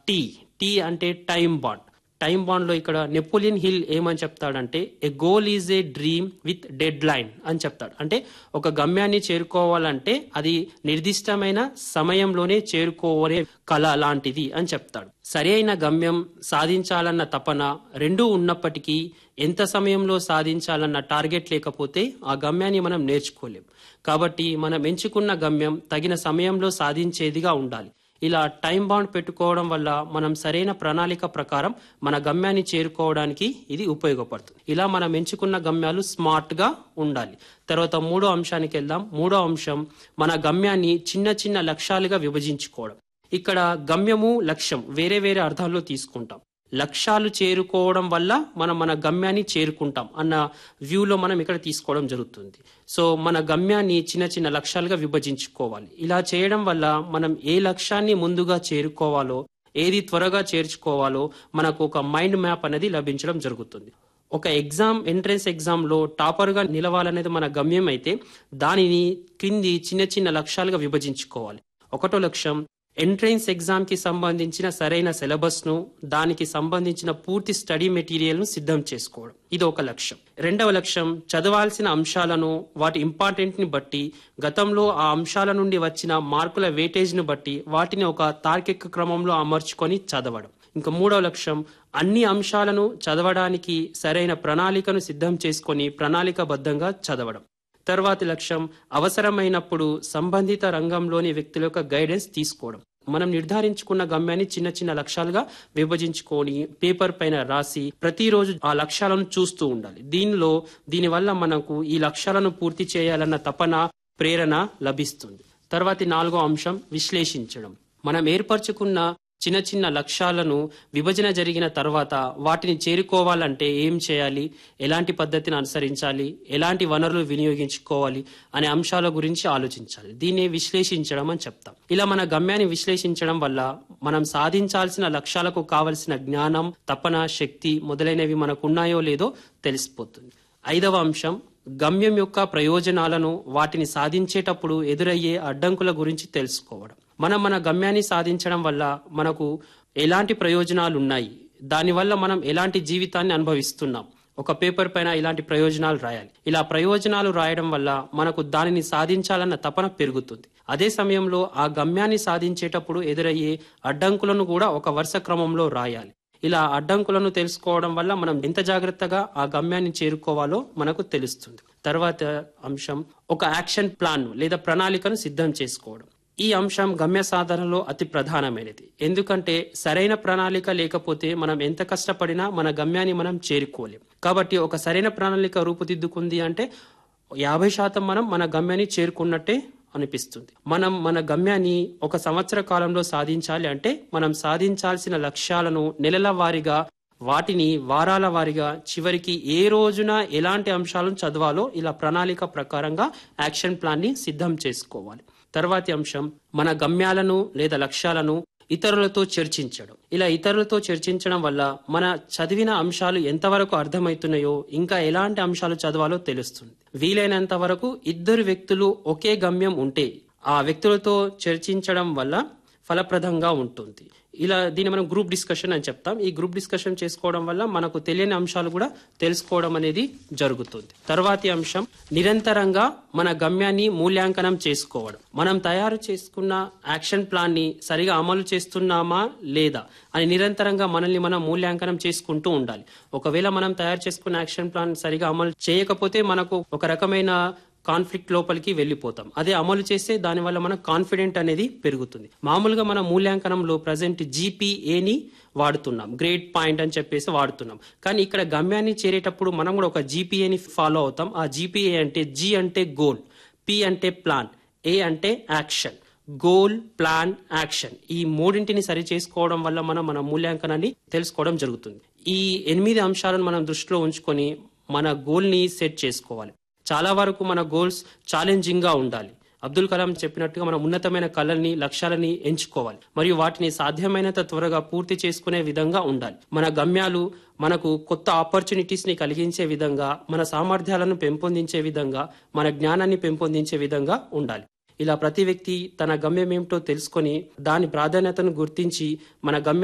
tea T అంటే time bound time bound లో ఇక్కడ నెపోలియన్ హిల్ ఏమని చెప్తాడంటే a goal is a dream with deadline అని చెప్తాడు అంటే ఒక గమ్యాన్ని చేరుకోవాలంటే అది నిర్దిష్టమైన సమయంలోనే చేరుకోవనే కళ లాంటిది అని చెప్తాడు సరి అయిన గమ్యం సాధించాలన్న తపన రెండూ ఉన్నప్పటికీ ఎంత సమయంలో సాధించాలన్న టార్గెట్ లేకపోతే ఆ గమ్యాన్ని మనం నేర్చుకోలేం కాబట్టి మనం ఎంచుకున్న గమ్యం తగిన సమయంలో సాధించేదిగా ఉండాలి ఇలా టైం బాండ్ పెట్టుకోవడం వల్ల మనం సరైన ప్రణాళిక ప్రకారం మన గమ్యాన్ని చేరుకోవడానికి ఇది ఉపయోగపడుతుంది ఇలా మనం ఎంచుకున్న గమ్యాలు స్మార్ట్ గా ఉండాలి తర్వాత మూడో అంశానికి వెళ్దాం మూడో అంశం మన గమ్యాన్ని చిన్న చిన్న లక్ష్యాలుగా విభజించుకోవడం ఇక్కడ గమ్యము లక్ష్యం వేరే వేరే అర్థాల్లో తీసుకుంటాం లక్ష్యాలు చేరుకోవడం వల్ల మనం మన గమ్యాన్ని చేరుకుంటాం అన్న వ్యూలో మనం ఇక్కడ తీసుకోవడం జరుగుతుంది సో మన గమ్యాన్ని చిన్న చిన్న లక్ష్యాలుగా విభజించుకోవాలి ఇలా చేయడం వల్ల మనం ఏ లక్ష్యాన్ని ముందుగా చేరుకోవాలో ఏది త్వరగా చేర్చుకోవాలో మనకు ఒక మైండ్ మ్యాప్ అనేది లభించడం జరుగుతుంది ఒక ఎగ్జామ్ ఎంట్రన్స్ ఎగ్జామ్ లో టాపర్ గా నిలవాలనేది మన గమ్యం అయితే దానిని కింది చిన్న చిన్న లక్ష్యాలుగా విభజించుకోవాలి ఒకటో లక్ష్యం ఎంట్రన్స్ ఎగ్జామ్ కి సంబంధించిన సరైన సిలబస్ ను దానికి సంబంధించిన పూర్తి స్టడీ మెటీరియల్ ను సిద్ధం చేసుకోవడం ఇది ఒక లక్ష్యం రెండవ లక్ష్యం చదవాల్సిన అంశాలను వాటి ఇంపార్టెంట్ ని బట్టి గతంలో ఆ అంశాల నుండి వచ్చిన మార్కుల వెయిటేజ్ ను బట్టి వాటిని ఒక తార్కిక క్రమంలో అమర్చుకొని చదవడం ఇంకా మూడవ లక్ష్యం అన్ని అంశాలను చదవడానికి సరైన ప్రణాళికను సిద్ధం చేసుకొని ప్రణాళికబద్ధంగా చదవడం తర్వాతి లక్ష్యం అవసరమైనప్పుడు సంబంధిత రంగంలోని వ్యక్తుల యొక్క గైడెన్స్ తీసుకోవడం మనం నిర్ధారించుకున్న గమ్యాన్ని చిన్న చిన్న లక్ష్యాలుగా విభజించుకొని పేపర్ పైన రాసి ప్రతిరోజు ఆ లక్ష్యాలను చూస్తూ ఉండాలి దీనిలో దీనివల్ల మనకు ఈ లక్ష్యాలను పూర్తి చేయాలన్న తపన ప్రేరణ లభిస్తుంది తర్వాతి నాలుగో అంశం విశ్లేషించడం మనం ఏర్పరచుకున్న చిన్న చిన్న లక్ష్యాలను విభజన జరిగిన తర్వాత వాటిని చేరుకోవాలంటే ఏం చేయాలి ఎలాంటి పద్ధతిని అనుసరించాలి ఎలాంటి వనరులు వినియోగించుకోవాలి అనే అంశాల గురించి ఆలోచించాలి దీన్ని విశ్లేషించడం అని చెప్తాం ఇలా మన గమ్యాన్ని విశ్లేషించడం వల్ల మనం సాధించాల్సిన లక్ష్యాలకు కావలసిన జ్ఞానం తపన శక్తి మొదలైనవి మనకు ఉన్నాయో లేదో తెలిసిపోతుంది ఐదవ అంశం గమ్యం యొక్క ప్రయోజనాలను వాటిని సాధించేటప్పుడు ఎదురయ్యే అడ్డంకుల గురించి తెలుసుకోవడం మనం మన గమ్యాన్ని సాధించడం వల్ల మనకు ఎలాంటి ప్రయోజనాలు ఉన్నాయి దానివల్ల మనం ఎలాంటి జీవితాన్ని అనుభవిస్తున్నాం ఒక పేపర్ పైన ఇలాంటి ప్రయోజనాలు రాయాలి ఇలా ప్రయోజనాలు రాయడం వల్ల మనకు దానిని సాధించాలన్న తపన పెరుగుతుంది అదే సమయంలో ఆ గమ్యాన్ని సాధించేటప్పుడు ఎదురయ్యే అడ్డంకులను కూడా ఒక వరుస క్రమంలో రాయాలి ఇలా అడ్డంకులను తెలుసుకోవడం వల్ల మనం ఎంత జాగ్రత్తగా ఆ గమ్యాన్ని చేరుకోవాలో మనకు తెలుస్తుంది తర్వాత అంశం ఒక యాక్షన్ ప్లాన్ లేదా ప్రణాళికను సిద్ధం చేసుకోవడం ఈ అంశం గమ్య సాధనలో అతి ప్రధానమైనది ఎందుకంటే సరైన ప్రణాళిక లేకపోతే మనం ఎంత కష్టపడినా మన గమ్యాన్ని మనం చేరుకోలేం కాబట్టి ఒక సరైన ప్రణాళిక రూపుదిద్దుకుంది అంటే యాభై శాతం మనం మన గమ్యాన్ని చేరుకున్నట్టే అనిపిస్తుంది మనం మన గమ్యాన్ని ఒక సంవత్సర కాలంలో సాధించాలి అంటే మనం సాధించాల్సిన లక్ష్యాలను నెలల వారీగా వాటిని వారాల వారీగా చివరికి ఏ రోజున ఎలాంటి అంశాలను చదవాలో ఇలా ప్రణాళిక ప్రకారంగా యాక్షన్ ప్లాన్ ని సిద్ధం చేసుకోవాలి తర్వాతి అంశం మన గమ్యాలను లేదా లక్ష్యాలను ఇతరులతో చర్చించడం ఇలా ఇతరులతో చర్చించడం వల్ల మన చదివిన అంశాలు ఎంతవరకు అర్థమవుతున్నాయో ఇంకా ఎలాంటి అంశాలు చదవాలో తెలుస్తుంది వీలైనంత వరకు ఇద్దరు వ్యక్తులు ఒకే గమ్యం ఉంటే ఆ వ్యక్తులతో చర్చించడం వల్ల ఫలప్రదంగా ఉంటుంది ఇలా దీన్ని మనం గ్రూప్ డిస్కషన్ అని చెప్తాం ఈ గ్రూప్ డిస్కషన్ చేసుకోవడం వల్ల మనకు తెలియని అంశాలు కూడా తెలుసుకోవడం అనేది జరుగుతుంది తర్వాతి అంశం నిరంతరంగా మన గమ్యాన్ని మూల్యాంకనం చేసుకోవడం మనం తయారు చేసుకున్న యాక్షన్ ప్లాన్ ని సరిగా అమలు చేస్తున్నామా లేదా అని నిరంతరంగా మనల్ని మనం మూల్యాంకనం చేసుకుంటూ ఉండాలి ఒకవేళ మనం తయారు చేసుకున్న యాక్షన్ ప్లాన్ సరిగా అమలు చేయకపోతే మనకు ఒక రకమైన కాన్ఫ్లిక్ట్ లోపలికి వెళ్ళిపోతాం అదే అమలు చేస్తే దానివల్ల మన కాన్ఫిడెంట్ అనేది పెరుగుతుంది మామూలుగా మన మూల్యాంకనంలో ప్రజెంట్ జీపీఏని వాడుతున్నాం గ్రేడ్ పాయింట్ అని చెప్పేసి వాడుతున్నాం కానీ ఇక్కడ గమ్యాన్ని చేరేటప్పుడు మనం కూడా ఒక జీపీఏని ఫాలో అవుతాం ఆ జీపీఏ అంటే జీ అంటే గోల్ పి అంటే ప్లాన్ ఏ అంటే యాక్షన్ గోల్ ప్లాన్ యాక్షన్ ఈ మూడింటిని సరి చేసుకోవడం వల్ల మనం మన మూల్యాంకనాన్ని తెలుసుకోవడం జరుగుతుంది ఈ ఎనిమిది అంశాలను మనం దృష్టిలో ఉంచుకొని మన గోల్ ని సెట్ చేసుకోవాలి చాలా వరకు మన గోల్స్ ఛాలెంజింగ్ గా ఉండాలి అబ్దుల్ కలాం చెప్పినట్టుగా మనం ఉన్నతమైన కళల్ని లక్ష్యాలని ఎంచుకోవాలి మరియు వాటిని సాధ్యమైనంత త్వరగా పూర్తి చేసుకునే విధంగా ఉండాలి మన గమ్యాలు మనకు కొత్త ఆపర్చునిటీస్ ని కలిగించే విధంగా మన సామర్థ్యాలను పెంపొందించే విధంగా మన జ్ఞానాన్ని పెంపొందించే విధంగా ఉండాలి ఇలా ప్రతి వ్యక్తి తన గమ్యం ఏమిటో తెలుసుకొని దాని ప్రాధాన్యతను గుర్తించి మన గమ్య